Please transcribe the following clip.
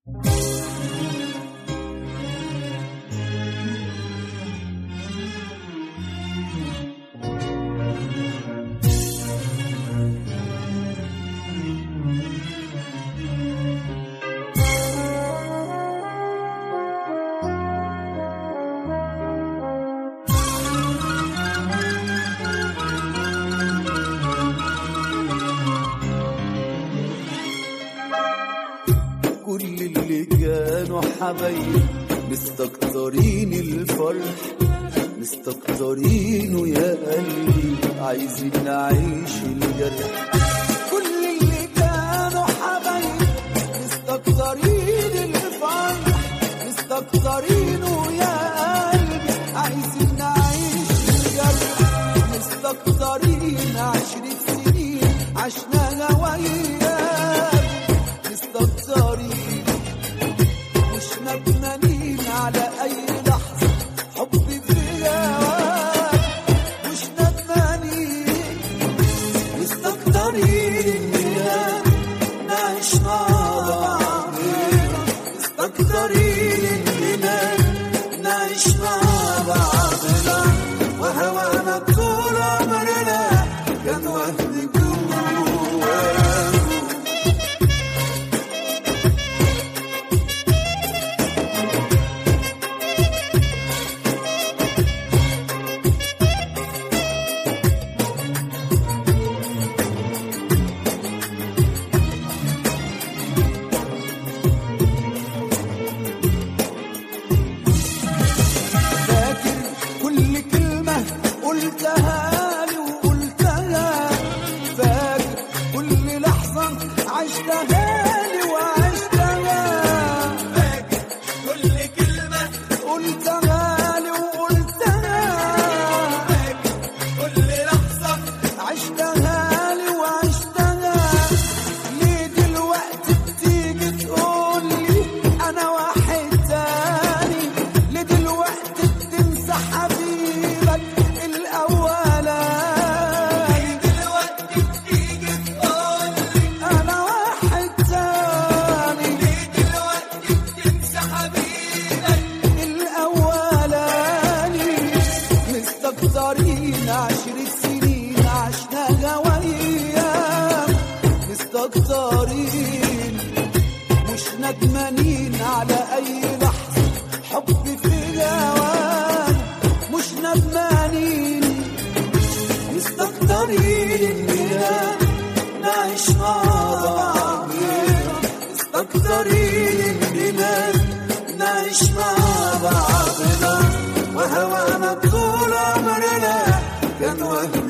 كل اللي كانوا حبايب مستكترين الفرح مستكترينه يا قلبي عايزين نعيش الجرح كل اللي كانوا حبايب مستكترين الفرح مستكترينه يا قلبي عايزين نعيش الجرح مستكترين عشرة سنين عشناها وياك مستكترين مش ندمانين على اي لحظه حب في هواك مش ندمانين مستكترين إننا نعيش مع بعض مستكترين اننا نعيش مع بعضنا وهوانا طول عمرنا كان وهم جوانا فاكر كل كلمة قلتها لي وقلتها فاكر كل لحظة عشتها لي وعشتها فاكر كل كلمة قلتها لي وقلتها فاكر كل لحظة عشتها لي وعشتها ليه دلوقتي بتيجي تقول لي انا واحد تاني ليه دلوقتي بتنسى حبيبك الاولاني دلوقتي بتيجي تقول لي انا واحد تاني ليه دلوقتي بتنسى حبيبك الاولاني مستكترين عشرة سنين عشناها وياك مستكترين مش ندمانين على اي لحظة حب في هواك مش ندمانين مستكترين إننا نعيش مع بعض مستكترين إننا نعيش مع بعضنا وهوانا طول عمرنا كان وهم